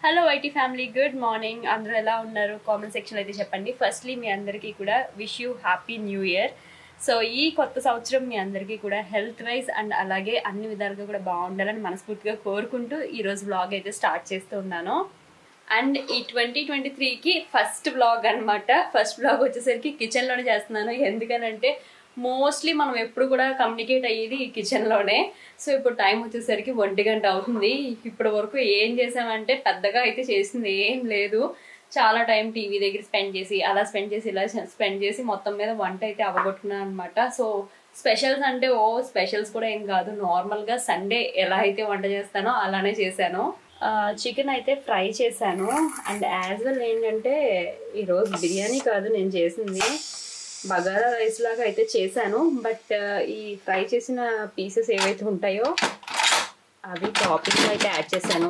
Hello IT family good morning అందరూ ఎలా ఉన్నారు కామెంట్ సెక్షన్ అయితే చెప్పండి ఫస్ట్లీ మీ అందరికీ కూడా wish you happy new year so ఈ కొత్త సంవత్సరం మీ అందరికీ కూడా హెల్త్ వైజ్ అండ్ అలాగే అన్ని విధాలుగా కూడా బాగుండాలని మనస్ఫూర్తిగా కోరుకుంటూ ఈరోజు బ్లాగ్ అయితే స్టార్ట్ చేస్తూ ఉన్నాను అండ్ ఈ ట్వంటీ ట్వంటీ త్రీకి ఫస్ట్ బ్లాగ్ అనమాట ఫస్ట్ బ్లాగ్ వచ్చేసరికి కిచెన్లోనే చేస్తున్నాను ఎందుకనంటే మోస్ట్లీ మనం ఎప్పుడు కూడా కమ్యూనికేట్ అయ్యేది ఈ కిచెన్లోనే సో ఇప్పుడు టైం వచ్చేసరికి ఒంటి గంట అవుతుంది ఇప్పటి వరకు ఏం చేసామంటే పెద్దగా అయితే చేసింది ఏం లేదు చాలా టైం టీవీ దగ్గర స్పెండ్ చేసి అలా స్పెండ్ చేసి ఇలా స్పెండ్ చేసి మొత్తం మీద వంట అయితే అవగొట్టుకున్నాను అనమాట సో స్పెషల్స్ అంటే ఓ స్పెషల్స్ కూడా ఏం కాదు నార్మల్గా సండే ఎలా అయితే వంట చేస్తానో అలానే చేశాను చికెన్ అయితే ఫ్రై చేశాను అండ్ యాజ్ వెల్ ఏంటంటే ఈరోజు బిర్యానీ కాదు నేను చేసింది బగారా రైస్ లాగా అయితే చేశాను బట్ ఈ ఫ్రై చేసిన పీసెస్ ఏవైతే ఉంటాయో అవి టాపింగ్ అయితే యాడ్ చేశాను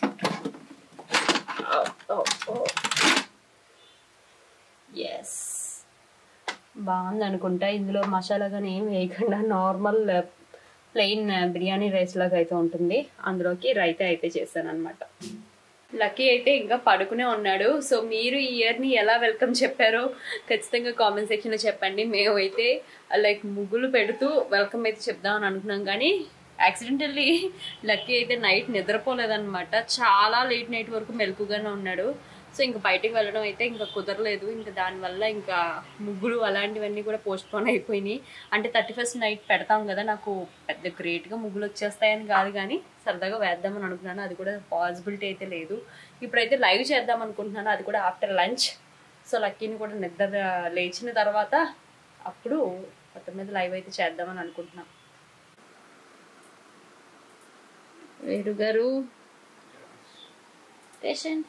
ఎస్ బాగుంది అనుకుంటా ఇందులో మసాలా కానీ ఏం వేయకుండా నార్మల్ ప్లెయిన్ బిర్యానీ రైస్ లాగా అయితే ఉంటుంది అందులోకి రైతా అయితే చేశాను అనమాట లక్కీ అయితే ఇంకా పడుకునే ఉన్నాడు సో మీరు ఈ ఇయర్ని ఎలా వెల్కమ్ చెప్పారో ఖచ్చితంగా కామెంట్ సెక్షన్లో చెప్పండి మేము అయితే లైక్ ముగ్గులు పెడుతూ వెల్కమ్ అయితే చెప్దామని అనుకున్నాం కానీ యాక్సిడెంటల్లీ లక్కీ అయితే నైట్ నిద్రపోలేదన్నమాట చాలా లేట్ నైట్ వరకు మెలకుగానే ఉన్నాడు సో ఇంకా బయటికి వెళ్ళడం అయితే ఇంకా కుదరలేదు ఇంకా దానివల్ల ఇంకా ముగ్గులు అలాంటివన్నీ కూడా పోస్ట్ పోన్ అయిపోయినాయి అంటే థర్టీ ఫస్ట్ నైట్ పెడతాం కదా నాకు పెద్ద గ్రేట్గా ముగ్గులు వచ్చేస్తాయని కాదు కానీ సరదాగా వేద్దామని అనుకున్నాను అది కూడా పాసిబిలిటీ అయితే లేదు ఇప్పుడైతే లైవ్ చేద్దాం అనుకుంటున్నాను అది కూడా ఆఫ్టర్ లంచ్ సో లక్కీని కూడా నిద్ర లేచిన తర్వాత అప్పుడు మొత్తం మీద లైవ్ అయితే చేద్దామని అనుకుంటున్నాం వేరు గారు పేషెంట్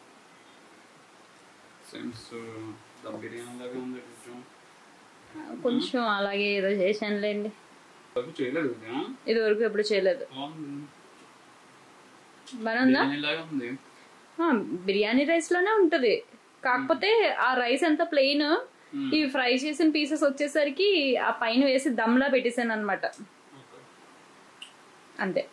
సెన్స్ దమ్ బిర్యానీ లాగా ఉంది కొంచెం కొంచెం అలాగే ఏదో చేశానులేండి అది చేయలేదు కదా ఇది వరకు ఎప్పుడు చేయలేదు బాగుంది బాగా ఉందా బిర్యానీ లాగా ఉంది ఆ, బిర్యానీ రైస్ లోనే ఉంటది కాకపోతే ఆ రైస్ అంతా ప్లెయిన్ ఈ ఫ్రై చేసిన పీసెస్ వచ్చేసరికి ఆ పైన వేసి దమ్లా పెట్టేసాను అనమాట అంతే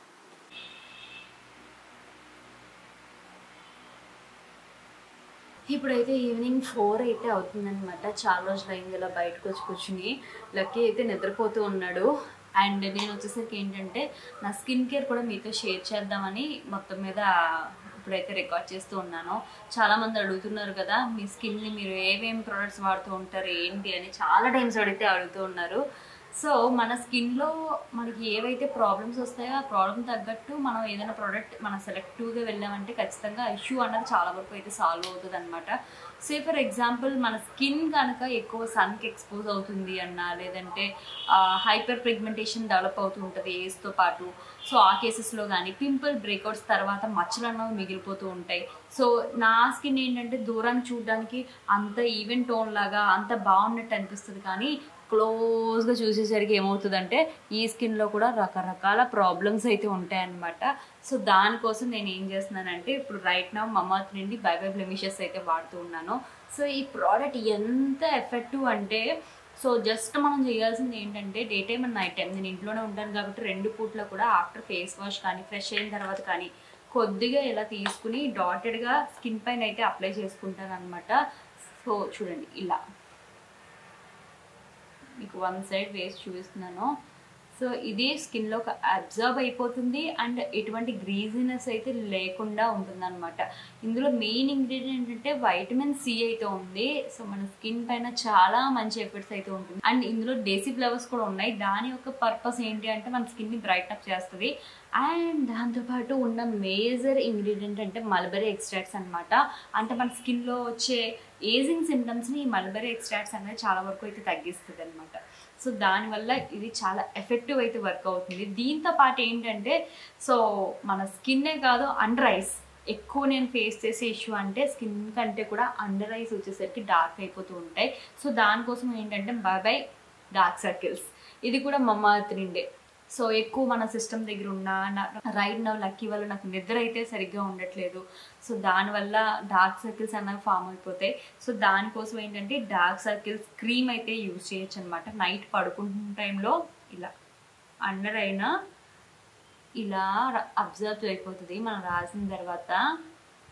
ఇప్పుడైతే ఈవినింగ్ ఫోర్ అయితే అవుతుందన్నమాట చాలా రోజులు అయింది ఇలా బయటకు వచ్చి కూర్చుని లక్కీ అయితే నిద్రపోతూ ఉన్నాడు అండ్ నేను వచ్చేసరికి ఏంటంటే నా స్కిన్ కేర్ కూడా మీతో షేర్ చేద్దామని మొత్తం మీద ఇప్పుడైతే రికార్డ్ చేస్తూ ఉన్నాను చాలా మంది అడుగుతున్నారు కదా మీ స్కిన్ని మీరు ఏమేమి ప్రోడక్ట్స్ వాడుతూ ఉంటారు ఏంటి అని చాలా టైమ్స్ అడిగితే అడుగుతూ ఉన్నారు సో మన స్కిన్లో మనకి ఏవైతే ప్రాబ్లమ్స్ వస్తాయో ఆ ప్రాబ్లమ్ తగ్గట్టు మనం ఏదైనా ప్రోడక్ట్ మనం సెలెక్టివ్గా వెళ్ళామంటే ఖచ్చితంగా ఇష్యూ అన్నది చాలా వరకు అయితే సాల్వ్ అవుతుంది అనమాట సే ఫర్ ఎగ్జాంపుల్ మన స్కిన్ కనుక ఎక్కువ సన్కి ఎక్స్పోజ్ అవుతుంది అన్న లేదంటే హైపర్ పిగ్మెంటేషన్ డెవలప్ అవుతూ ఉంటుంది ఏజ్తో పాటు సో ఆ కేసెస్లో కానీ పింపుల్ బ్రేక్అవుట్స్ తర్వాత మచ్చలు అన్నవి మిగిలిపోతూ ఉంటాయి సో నా స్కిన్ ఏంటంటే దూరాన్ని చూడడానికి అంత ఈవెన్ టోన్ లాగా అంత బాగున్నట్టు అనిపిస్తుంది కానీ క్లోజ్గా చూసేసరికి ఏమవుతుందంటే ఈ స్కిన్లో కూడా రకరకాల ప్రాబ్లమ్స్ అయితే ఉంటాయన్నమాట సో దానికోసం నేను ఏం చేస్తున్నానంటే ఇప్పుడు రైట్ నా మమాత్ నుండి బై బై బ్లెమిషెస్ అయితే వాడుతూ ఉన్నాను సో ఈ ప్రోడక్ట్ ఎంత ఎఫెక్టివ్ అంటే సో జస్ట్ మనం చేయాల్సింది ఏంటంటే day time and night time నేను ఇంట్లోనే ఉంటాను కాబట్టి రెండు పూట్ల కూడా ఆఫ్టర్ ఫేస్ వాష్ కానీ ఫ్రెష్ అయిన తర్వాత కానీ కొద్దిగా ఇలా తీసుకుని డాటెడ్గా స్కిన్ పైన అయితే అప్లై చేసుకుంటాను అనమాట సో చూడండి ఇలా మీకు వన్ సైడ్ వేసి చూపిస్తున్నాను సో ఇది స్కిన్లో అబ్జర్వ్ అయిపోతుంది అండ్ ఎటువంటి గ్రీజినెస్ అయితే లేకుండా ఉంటుందన్నమాట ఇందులో మెయిన్ ఇంగ్రీడియంట్ ఏంటంటే వైటమిన్ సి అయితే ఉంది సో మన స్కిన్ పైన చాలా మంచి ఎఫెక్ట్స్ అయితే ఉంటుంది అండ్ ఇందులో డేసీ ఫ్లవర్స్ కూడా ఉన్నాయి దాని యొక్క పర్పస్ ఏంటి అంటే మన స్కిన్ని బ్రైట్ అప్ చేస్తుంది అండ్ దాంతోపాటు ఉన్న మేజర్ ఇంగ్రీడియంట్ అంటే మల్బరీ ఎక్స్ట్రాక్ట్స్ అనమాట అంటే మన స్కిన్లో వచ్చే ఏజింగ్ సిమ్టమ్స్ని ఈ మల్బరీ ఎక్స్ట్రాక్ట్స్ అనేది చాలా వరకు అయితే తగ్గిస్తుంది అనమాట సో దానివల్ల ఇది చాలా ఎఫెక్టివ్ అయితే వర్క్ అవుతుంది దీంతో పాటు ఏంటంటే సో మన స్కిన్నే కాదు అండర్ ఐస్ ఎక్కువ నేను ఫేస్ చేసే ఇష్యూ అంటే స్కిన్ కంటే కూడా అండర్ ఐస్ వచ్చేసరికి డార్క్ అయిపోతూ ఉంటాయి సో దానికోసం ఏంటంటే బాబాయ్ డార్క్ సర్కిల్స్ ఇది కూడా మమ్మ తిండే సో ఎక్కువ మన సిస్టమ్ దగ్గర ఉన్న రైట్ నవ్ లక్కీ వల్ల నాకు నిద్ర అయితే సరిగ్గా ఉండట్లేదు సో దానివల్ల డార్క్ సర్కిల్స్ అన్నవి ఫామ్ అయిపోతాయి సో దానికోసం ఏంటంటే డార్క్ సర్కిల్స్ క్రీమ్ అయితే యూజ్ చేయొచ్చు అనమాట నైట్ పడుకుంటున్న టైంలో ఇలా అండర్ అయినా ఇలా అబ్జర్వ్ అయిపోతుంది మనం రాసిన తర్వాత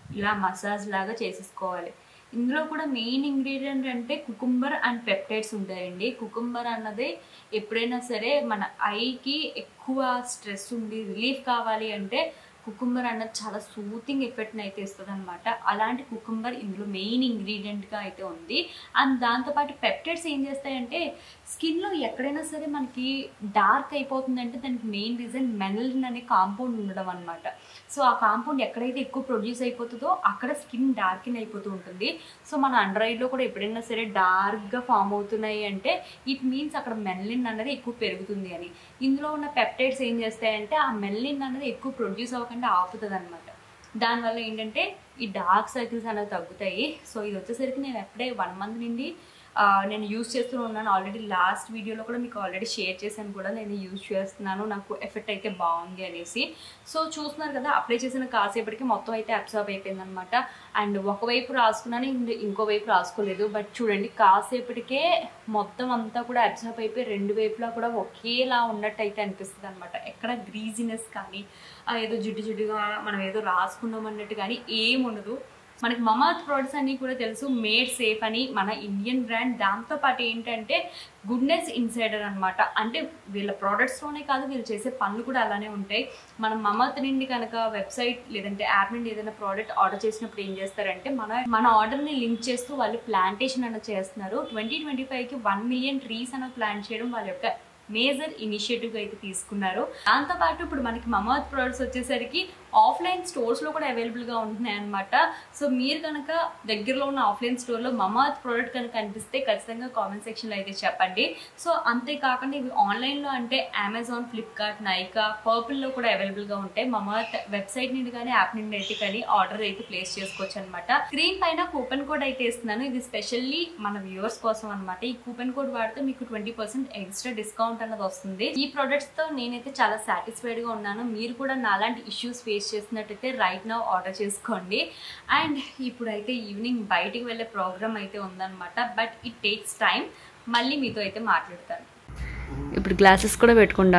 ఇలా మసాజ్ లాగా చేసేసుకోవాలి ఇందులో కూడా మెయిన్ ఇంగ్రీడియంట్ అంటే కుకుంబర్ అండ్ పెప్టైడ్స్ ఉంటాయండి కుకుంబర్ అన్నది ఎప్పుడైనా సరే మన ఐకి ఎక్కువ స్ట్రెస్ ఉండి రిలీఫ్ కావాలి అంటే కుకుంబర్ అన్నది చాలా సూతింగ్ ఎఫెక్ట్ని అయితే ఇస్తుంది అనమాట అలాంటి కుకుంబర్ ఇందులో మెయిన్ ఇంగ్రీడియంట్గా అయితే ఉంది అండ్ దాంతోపాటు పెప్టైడ్స్ ఏం చేస్తాయంటే స్కిన్లో ఎక్కడైనా సరే మనకి డార్క్ అయిపోతుందంటే దానికి మెయిన్ రీజన్ మెనలిన్ అనే కాంపౌండ్ ఉండడం అనమాట సో ఆ కాంపౌండ్ ఎక్కడైతే ఎక్కువ ప్రొడ్యూస్ అయిపోతుందో అక్కడ స్కిన్ డార్కిన్ అయిపోతూ ఉంటుంది సో మన అండర్ ఐలో కూడా ఎప్పుడైనా సరే డార్క్గా ఫామ్ అవుతున్నాయి అంటే ఇట్ మీన్స్ అక్కడ మెల్లిన్ అనేది ఎక్కువ పెరుగుతుంది అని ఇందులో ఉన్న పెప్టైడ్స్ ఏం చేస్తాయంటే ఆ మెల్లిన్ అనేది ఎక్కువ ప్రొడ్యూస్ అవ్వకుండా ఆపుతుంది అనమాట దానివల్ల ఏంటంటే ఈ డార్క్ సర్కిల్స్ అనేవి తగ్గుతాయి సో ఇది వచ్చేసరికి నేను ఎప్పుడే వన్ మంత్ నుండి ఆ, నేను యూజ్ చేస్తూ ఉన్నాను ఆల్రెడీ లాస్ట్ వీడియోలో కూడా మీకు ఆల్రెడీ షేర్ చేశాను కూడా నేను యూజ్ చేస్తున్నాను నాకు ఎఫెక్ట్ అయితే బాగుంది అనేసి సో చూస్తున్నారు కదా అప్లై చేసిన కాసేపటికి మొత్తం అయితే అబ్జర్వ్ అయిపోయింది అనమాట అండ్ ఒకవైపు రాసుకున్నాను ఇంకో- ఇంకోవైపు రాసుకోలేదు బట్ చూడండి కాసేపటికే మొత్తం అంతా కూడా అబ్జర్వ్ అయిపోయి రెండు వైపులా కూడా ఒకేలా ఉన్నట్టు అయితే అనిపిస్తుంది అనమాట ఎక్కడ గ్రీజినెస్ కానీ ఆ ఏదో జిడ్డు జిడ్డుగా మనం ఏదో రాసుకున్నాం అన్నట్టు కానీ ఏం ఉండదు మనకి మమాత్ ప్రోడక్ట్స్ అన్ని కూడా తెలుసు మేడ్ సేఫ్ అని మన ఇండియన్ బ్రాండ్ దాంతో పాటు ఏంటంటే గుడ్నెస్ ఇన్సైడర్ అన్నమాట అంటే వీళ్ళ ప్రోడక్ట్స్లోనే కాదు వీళ్ళు చేసే పనులు కూడా అలానే ఉంటాయి మనం మమత్ నుండి కనుక వెబ్సైట్ లేదంటే యాప్ నుండి ఏదైనా ప్రోడక్ట్ ఆర్డర్ చేసినప్పుడు ఏం చేస్తారంటే మన మన ఆర్డర్ని లింక్ చేస్తూ వాళ్ళు ప్లాంటేషన్ అనేది చేస్తున్నారు ట్వంటీ ట్వంటీ ఫైవ్కి వన్ మిలియన్ ట్రీస్ అనేది ప్లాంట్ చేయడం వాళ్ళ యొక్క మేజర్ ఇనిషియేటివ్ అయితే తీసుకున్నారు దాంతోపాటు ఇప్పుడు మనకి మమాత్ ప్రోడక్ట్స్ వచ్చేసరికి ఆఫ్లైన్ స్టోర్స్లో కూడా అవైలబుల్గా ఉంటున్నాయి అనమాట సో మీరు కనుక దగ్గరలో ఉన్న ఆఫ్లైన్ స్టోర్లో మమాత్ ప్రోడక్ట్ కనుక కనిపిస్తే ఖచ్చితంగా కామెంట్ సెక్షన్లో అయితే చెప్పండి సో అంతేకాకుండా ఇవి ఆన్లైన్లో అంటే అమెజాన్ ఫ్లిప్కార్ట్ నైకా పర్పుల్లో కూడా అవైలబుల్గా ఉంటాయి మమాత్ వెబ్సైట్ నుండి కానీ యాప్ నుండి అయితే కానీ ఆర్డర్ అయితే ప్లేస్ చేసుకోవచ్చు అనమాట స్క్రీన్ పైన కూపన్ కోడ్ అయితే ఇస్తున్నాను ఇది స్పెషల్లీ మన వ్యూవర్స్ కోసం అనమాట ఈ కూపన్ కోడ్ వాడితే మీకు ట్వంటీ పర్సెంట్ ఎక్స్ట్రా డిస్కౌంట్ అన్నది వస్తుంది ఈ ప్రొడక్ట్స్ తో నేనైతే చాలా సాటిస్ఫైడ్ గా ఉన్నాను మీరు కూడా నాలాంటి ఇష్యూస్ ఫేస్ చేసినట్టయితే రైట్ నౌ ఆర్డర్ చేసుకోండి అండ్ ఇప్పుడైతే ఈవినింగ్ బయటికి వెళ్ళే ప్రోగ్రామ్ అయితే ఉందన్నమాట బట్ ఇట్ టేక్స్ టైం మళ్ళీ మీతో అయితే మాట్లాడతాను ఇప్పుడు గ్లాసెస్ కూడా పెట్టుకుండా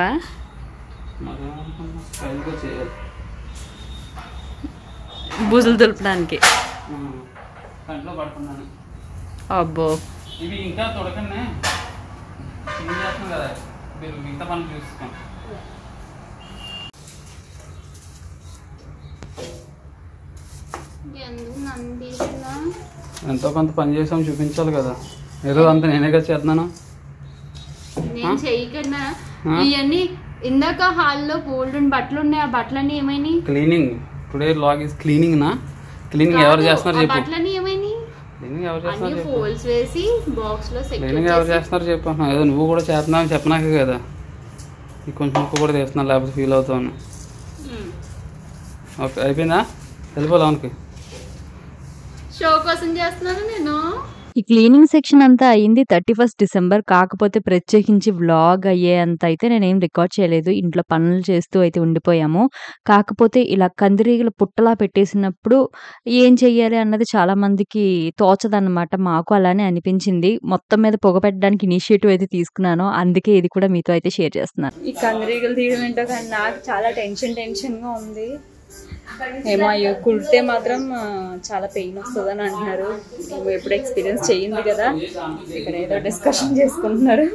మరి స్టైల్గా చేయాలి బూజులు దులపడానికి కంట్లో పడుతున్నాను అబ్బో ఇవి ఇంకా తొడకనే క్లీన్ చేస్తున్నాం కదా మీరు మిగతా పనులు చూసుకోండి ఎందుకు నన్ను తీసినా ఎంతో కొంత పని చేసాం చూపించాలి కదా ఏదో అంత నేనే కదా చేస్తున్నాను నేను చెయ్యకన్నా ఆ? ఇవన్నీ ఇందాక హాల్లో బోల్డ్ బట్టలు ఉన్నాయి ఆ బట్టలన్నీ ఏమైనాయి cleaning today log is cleaning నా క్లీనింగ్ ఎవరు కాదు, చేస్తున్నారు ఆ చెప్పు బట్టలన్నీ ఏమైనాయి క్లీనింగ్ ఎవరు అన్ని చేస్తున్నారు చెప్పు ఫోల్స్ వేసి బాక్స్ లో సెక్యూర్ క్లీనింగ్ ఎవరు చేస్తున్నారు చెప్పు ఏదో నువ్వు కూడా చేస్తున్నావు అని చెప్పనాకే కదా నీకు కొంచెం ఉప్పు కూడా తీస్తున్నాను లేకపోతే ఫీల్ అవుతాను ఓకే అయిపోయిందా వెళ్ళిపో లోనికి షో కోసం చేస్తున్నాను నేను ఈ క్లీనింగ్ సెక్షన్ అంతా అయింది థర్టీ ఫస్ట్ డిసెంబర్ కాకపోతే ప్రత్యేకించి వ్లాగ్ అయ్యేంత అయితే నేనేం రికార్డ్ చేయలేదు ఇంట్లో పనులు చేస్తూ అయితే ఉండిపోయాము కాకపోతే ఇలా కందిరీగలు పుట్టలా పెట్టేసినప్పుడు ఏం చెయ్యాలి అన్నది చాలా మందికి తోచదన్నమాట మాకు అలానే అనిపించింది మొత్తం మీద పొగ పెట్టడానికి ఇనిషియేటివ్ అయితే తీసుకున్నాను అందుకే ఇది కూడా మీతో అయితే షేర్ చేస్తున్నాను ఈ కందిరీగలు తీయడం ఏంటో కానీ నాకు చాలా టెన్షన్ టెన్షన్ గా ఉంది ఏమో అయ్యో కుడితే మాత్రం ఆ, చాలా పెయిన్ వస్తుంది అని అంటున్నారు ఏమో ఎప్పుడు ఎక్స్పీరియన్స్ చేయింది కదా ఇక్కడ ఏదో డిస్కషన్ చేసుకుంటున్నారు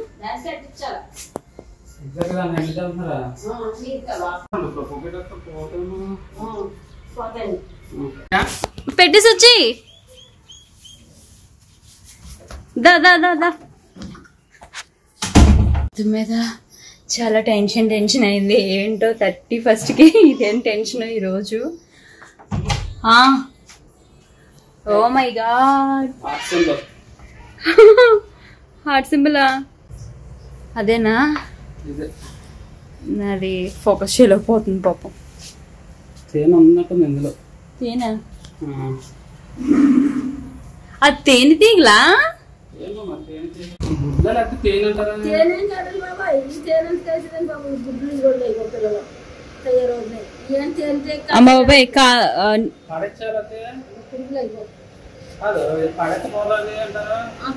పెట్టేసి వచ్చి దా దా దా దా మొత్తం మీద చాలా టెన్షన్ టెన్షన్ అయింది ఏంటో థర్టీ ఫస్ట్కి ఇదేం టెన్షన్ ఈరోజు ఓ మై గాడ్ హార్ట్ సింబలా అదేనా ఇదే అది ఫోకస్ చేయలేకపోతుంది పాపం తేనె ఉన్నట్టుంది ఇందులో తేనా ఆ. అది తేనె తీగలా ఏంటో మరి తేనె తేనె. గుడ్ల లేకపోతే తేనె అంటారా అమ్మ బాబాయ్ కా ఆ, పడచ్చారైతే కాదు పడకపోవాలి అంటారా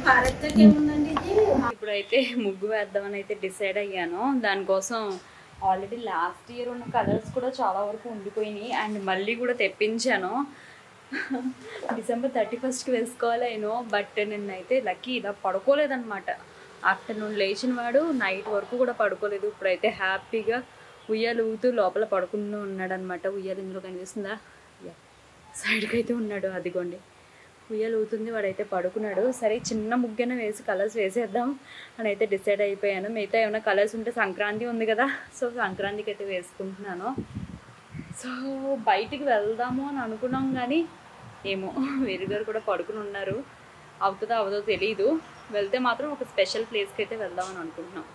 ఇప్పుడైతే ముగ్గు వేద్దామని అయితే డిసైడ్ అయ్యాను దానికోసం ఆల్రెడీ లాస్ట్ ఇయర్ ఉన్న కలర్స్ కూడా చాలా వరకు ఉండిపోయినాయి అండ్ మళ్ళీ కూడా తెప్పించాను డిసెంబర్ థర్టీ ఫస్ట్కి వేసుకోవాలేనో బట్ నిన్నైతే లక్కీ ఇలా పడుకోలేదన్నమాట ఆఫ్టర్నూన్ లేచిన వాడు నైట్ వరకు కూడా పడుకోలేదు ఇప్పుడైతే హ్యాపీగా ఉయ్యాలు ఊగుతూ లోపల పడుకుని ఉన్నాడనమాట ఉయ్యాలు ఇందులో కనిపిస్తుందా Yeah. సైడ్కి అయితే ఉన్నాడు అదిగోండి ఉయ్యాలు ఊతుంది వాడైతే పడుకున్నాడు సరే చిన్న ముగ్గన వేసి కలర్స్ వేసేద్దాం అని అయితే డిసైడ్ అయిపోయాను మిగతా ఏమైనా కలర్స్ ఉంటే సంక్రాంతి ఉంది కదా సో సంక్రాంతికి అయితే వేసుకుంటున్నాను సో బయటికి వెళ్దాము అని అనుకున్నాం కానీ ఏమో వేరు గారు కూడా పడుకుని ఉన్నారు అవుతుందో అవదో తెలియదు వెళ్తే మాత్రం ఒక స్పెషల్ ప్లేస్కి అయితే వెళ్దామని అనుకుంటున్నాం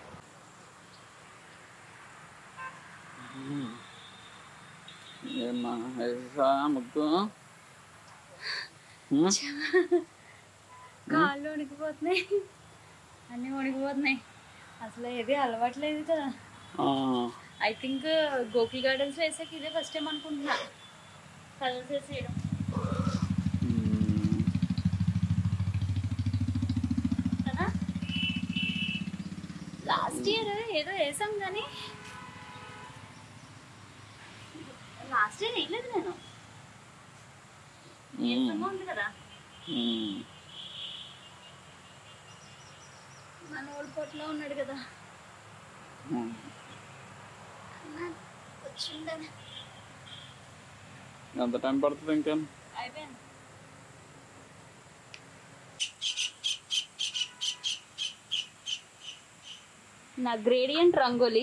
ఏమ్మా వేసా ముగ్గు కాళ్ళు వణికిపోతున్నాయి అన్నీ వణికిపోతున్నాయి అసలు ఏది అలవాట్లేదు కదా ఐ థింక్ గోకుల్ గార్డెన్స్ వేసాక ఇదే ఫస్ట్ టైం అనుకుంటున్నా కలర్స్ వేసేయడం కదా లాస్ట్ ఇయర్ ఏదో వేసాం కానీ లాస్ట్ ఇయర్ వేయలేదు నేను నీరసంగా ఉంది కదా మన ఓడి పొట్లో ఉన్నాడు కదా వచ్చిందని ఎంత టైం పడుతుంది ఇంకా అయిపోయింది నా గ్రేడియంట్ రంగోలీ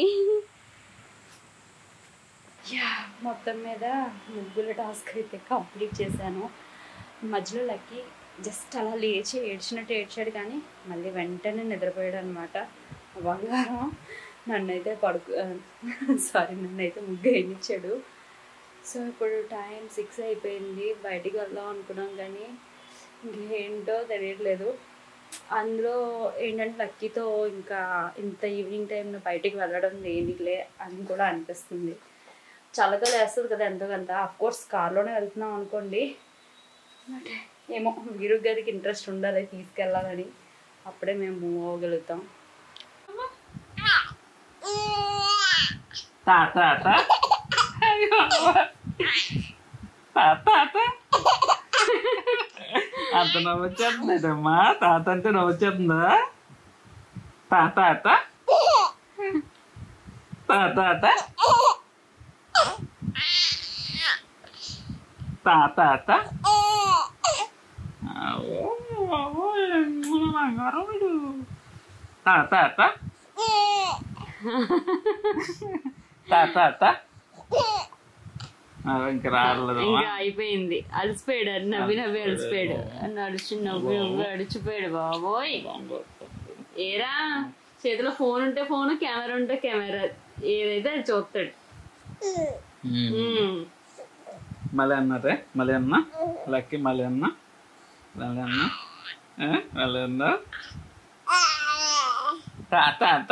యా మొత్తం మీద ముగ్గుల టాస్క్ అయితే కంప్లీట్ చేశాను మధ్యలో లక్కీ జస్ట్ అలా లేచి ఏడ్చినట్టు ఏడ్చాడు కానీ మళ్ళీ వెంటనే నిద్రపోయాడు అనమాట బంగారం నన్నైతే పడుకు సారీ నన్నైతే ముగ్గు వేయించాడు సో ఇప్పుడు టైం సిక్స్ అయిపోయింది బయటికి వెళ్దాం అనుకున్నాం కానీ ఇంకేంటో తెలియట్లేదు అందులో ఏంటంటే లక్కీతో ఇంకా ఇంత ఈవినింగ్ టైంలో బయటికి వెళ్ళడం దేనికిలే అని కూడా అనిపిస్తుంది చల్లగా లేస్తుంది కదా ఎంతో కొంత కోర్స్ కార్లోనే వెళ్తున్నాం అనుకోండి బట్ ఏమో వీరు గారికి ఇంట్రెస్ట్ ఉండాలి తీసుకెళ్ళాలని అప్పుడే మేము మూవ్ అవ్వగలుగుతాం తాత తాత తాత అంత నవ్వు వచ్చేస్తుందమ్మా తాత అంటే నవ్వు వచ్చేస్తుందా తాత తాత తాత తాత తాత బంగారం తాత తాత తాత ఇంకా రాలేదమ్మా ఇంకా అయిపోయింది అలసిపోయాడు అది నవ్వి నవ్వి అలసిపోయాడు నడిచి నవ్వి నవ్వి అడిచిపోయాడు బాబోయ్ ఏరా చేతిలో ఫోన్ ఉంటే ఫోన్ కెమెరా ఉంటే కెమెరా ఏదైతే అది చూస్తాడు ఉమ్. మళ్ళీ అన్నారే మళ్ళీ అన్నా లక్కీ మళ్ళీ అన్నా మళ్ళీ అన్నా ఏ? మళ్ళీ అన్నా తాత తాత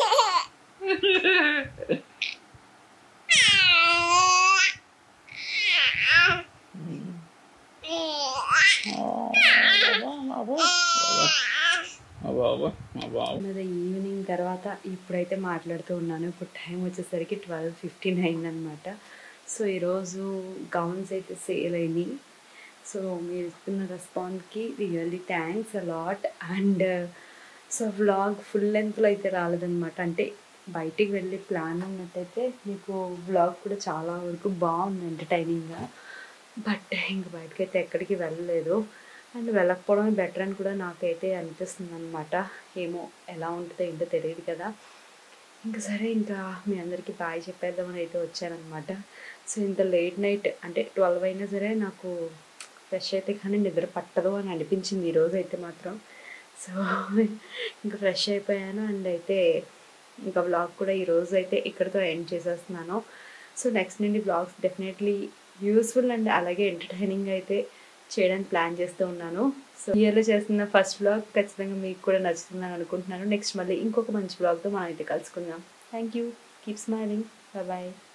బాబా బాబా మీద ఈవినింగ్ తర్వాత ఇప్పుడైతే మాట్లాడుతూ ఉన్నాను ఇప్పుడు టైం వచ్చేసరికి ట్వెల్వ్ ఫిఫ్టీన్ అయిందనమాట సో ఈరోజు గౌన్స్ అయితే సేల్ అయినాయి సో మీరు ఇస్తున్న రెస్పాన్స్కి really thanks a lot and so vlog full లెంత్లో అయితే రాలేదనమాట అంటే బయటికి వెళ్ళి ప్లాన్ ఉన్నట్టయితే మీకు వ్లాగ్ కూడా చాలా వరకు బాగుంది ఎంటర్టైనింగ్గా బట్ ఇంక బయటకైతే ఎక్కడికి వెళ్ళలేదు అండ్ వెళ్ళకపోవడమే బెటర్ అని కూడా నాకైతే అనిపిస్తుంది అనమాట ఏమో ఎలా ఉంటుందో ఏంటో తెలియదు కదా ఇంకా సరే ఇంకా మీ అందరికీ బాయ్ చెప్పేద్దామని అయితే వచ్చానమాట సో ఇంత లేట్ నైట్ అంటే ట్వెల్వ్ అయినా సరే నాకు ఫ్రెష్ అయితే కానీ నిద్ర పట్టదు అని అనిపించింది ఈరోజు అయితే మాత్రం సో ఇంకా ఫ్రెష్ అయిపోయాను అండ్ అయితే ఇంకా బ్లాగ్ కూడా ఈరోజు అయితే ఇక్కడితో ఎండ్ చేసేస్తున్నాను సో నెక్స్ట్ నుండి బ్లాగ్స్ డెఫినెట్లీ యూస్ఫుల్ అండ్ అలాగే ఎంటర్టైనింగ్ అయితే చేయడానికి ప్లాన్ చేస్తూ ఉన్నాను సో ఇయర్లో చేస్తున్న ఫస్ట్ బ్లాగ్ ఖచ్చితంగా మీకు కూడా నచ్చుతుందని అనుకుంటున్నాను నెక్స్ట్ మళ్ళీ ఇంకొక మంచి బ్లాగ్తో మనం అయితే కలుసుకుందాం thank you keep smiling bye